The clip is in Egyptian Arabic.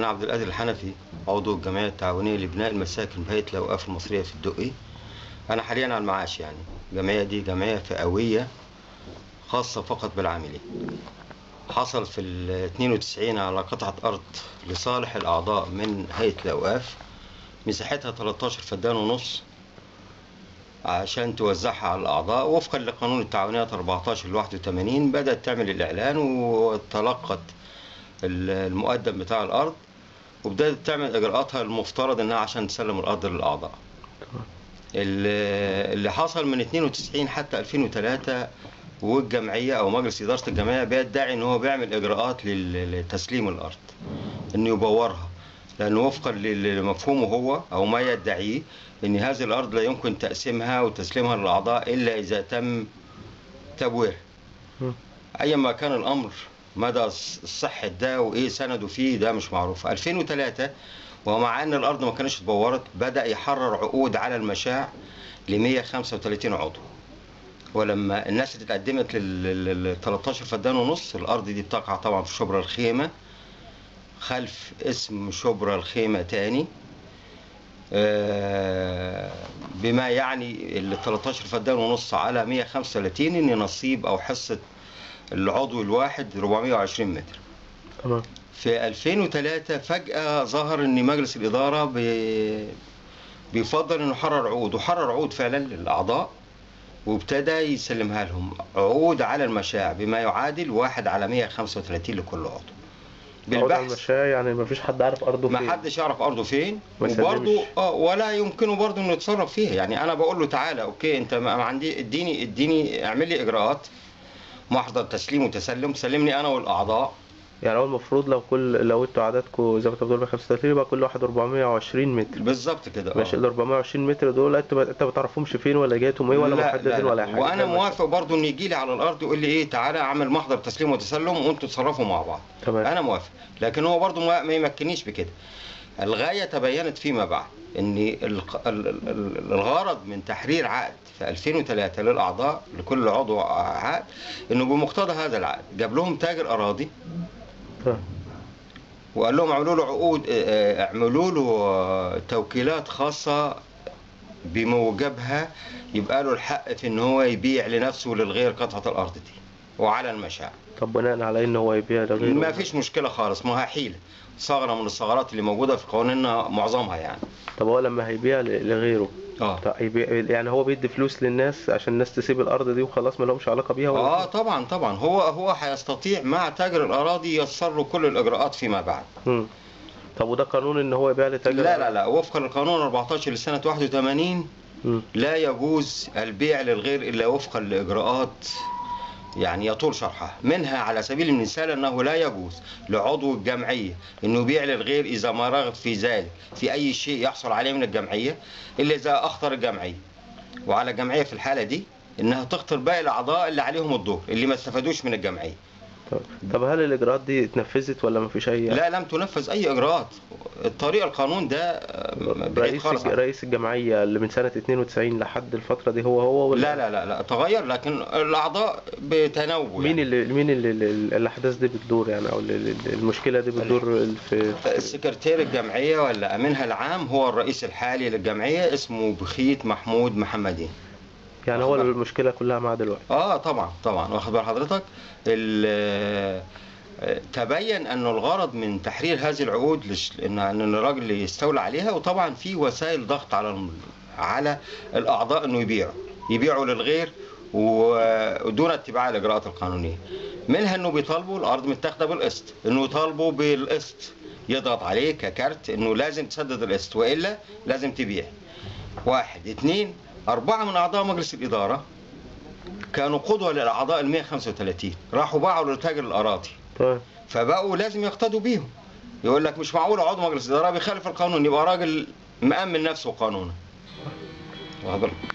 أنا عبد القادر الحنفي عضو الجمعية التعاونية لبناء المساكن بهيئة الأوقاف المصرية في الدقي أنا حاليا على المعاش يعني الجمعية دي جمعية فئوية خاصة فقط بالعاملين حصل في ال 92 على قطعة أرض لصالح الأعضاء من هيئة الأوقاف مساحتها 13 فدان ونص عشان توزعها على الأعضاء وفقا لقانون التعاونيات 14 ل 81 بدأت تعمل الإعلان وتلقت المقدم بتاع الأرض وبدأت تعمل إجراءاتها المفترض إنها عشان تسلم الأرض للأعضاء. اللي اللي حصل من 92 حتى 2003 والجمعية أو مجلس إدارة الجمعية بيدعي إن هو بيعمل إجراءات لل- لتسليم الأرض إنه يبورها لأنه وفقا لمفهومه هو أو ما يدعيه إن هذه الأرض لا يمكن تقسيمها وتسليمها للأعضاء إلا إذا تم تبويرها مم. أيا ما كان الأمر مدى صحة ده وإيه سنده فيه ده مش معروف 2003 ومع أن الأرض ما كانتش اتبورت بدأ يحرر عقود على المشاع ل 135 عضو ولما الناس اللي اتقدمت لل لل- 13 فدان ونص الارض دي بتقع طبعا في شبرا الخيمه خلف اسم شبرا الخيمه تاني آه، بما يعني ال 13 فدان ونص على 135 ان نصيب او حصه العضو الواحد 420 متر تمام في 2003 فجأة ظهر إن مجلس الإدارة بي... بيفضل إنه يحرر عقود وحرر عقود فعلا للأعضاء وابتدى يسلمها لهم عقود على المشاع بما يعادل واحد على 135 لكل عضو بالبحث بالبحث المشاية يعني ما فيش حد عارف أرضه فين ما حدش يعرف ارضه فين ما وبرضه يسلمش. اه ولا يمكنه برضه انه يتصرف فيها يعني انا بقول له تعالى اوكي انت ما ما عندي اديني اديني اعمل لي اجراءات محضر تسليم وتسلم سلمني انا والاعضاء يعني هو المفروض لو كل لو انتوا عددكم زي ما انت بتقول 135 يبقى كل واحد 420 متر بالظبط كده ماشي آه. ال 420 متر دول انت ما انت ما تعرفهمش فين ولا جايتهم ايه ولا لا، محددين لا، لا. ولا حاجه وانا ده ماشي. موافق برضه انه يجي لي على الارض يقول لي ايه تعالى اعمل محضر تسليم وتسلم وانتوا تتصرفوا مع بعض تمام انا موافق لكن هو برضه ما ما يمكننيش بكده الغايه تبينت فيما بعد ان الق- ال- ال- ال- الغرض من تحرير عقد في 2003 للاعضاء لكل عضو عقد انه بمقتضى هذا العقد جاب لهم تاجر اراضي تمام. وقال لهم اعملوا له عقود اه، اه، اعملوا له اه، توكيلات خاصه بموجبها يبقى له الحق في ان هو يبيع لنفسه وللغير قطعه الارض دي وعلى المشاع طب بناء على ان هو يبيع لغيره ما فيش مشكله خالص ما هي حيله ثغره من الثغرات اللي موجوده في قوانيننا معظمها يعني طب هو لما هيبيع ل- لغيره اه طب يبيع يعني هو بيدي فلوس للناس عشان الناس تسيب الارض دي وخلاص ما لهمش علاقه بيها ولا اه طبعا طبعا هو هو هيستطيع مع تاجر الاراضي ييسر له كل الاجراءات فيما بعد مم. طب وده قانون ان هو يبيع لتاجر لا لا لا وفقا للقانون 14 لسنه 81 مم. لا يجوز البيع للغير الا وفقا لاجراءات يعني يطول شرحها منها على سبيل المثال انه لا يجوز لعضو الجمعيه انه يبيع للغير اذا ما رغب في ذلك في اي شيء يحصل عليه من الجمعيه الا اذا اخطر الجمعيه وعلى الجمعيه في الحاله دي انها تخطر باقي الاعضاء اللي عليهم الدور اللي ما استفادوش من الجمعيه طب, طب هل الاجراءات دي اتنفذت ولا ما فيش اي لا لم تنفذ اي اجراءات الطريقه القانون ده آه، بعيد رئيس خالص الج- عنه. رئيس الجمعيه اللي من سنه 92 لحد الفتره دي هو هو ولا لا لا لا لا تغير لكن الاعضاء بتنوع مين يعني. اللي مين اللي اللي- الاحداث دي بتدور يعني او اللي- اللي- المشكله دي بتدور في في- السكرتير الجمعية ولا أمينها العام هو الرئيس الحالي للجمعية اسمه بخيت محمود محمدين يعني هو أخبار. المشكله كلها معاه دلوقتي اه طبعا طبعا واخد بال حضرتك ال- آه، تبين أن الغرض من تحرير هذه العقود لش- ان ان الراجل يستولى عليها وطبعا في وسائل ضغط على الم- على الاعضاء انه يبيعوا يبيعوا للغير و- ودون اتباع الاجراءات القانونيه منها انه بيطالبوا الارض متاخده بالقسط انه يطالبوا بالقسط يضغط عليه ككارت انه لازم تسدد القسط والا لازم تبيع واحد اثنين أربعة من أعضاء مجلس الإدارة كانوا قدوة للأعضاء ال 135 راحوا باعوا لتاجر الأراضي تمام فبقوا لازم يقتدوا بيهم يقول لك مش معقول عضو مجلس إدارة بيخالف القانون يبقى راجل مأمن نفسه قانونا واخد بالك؟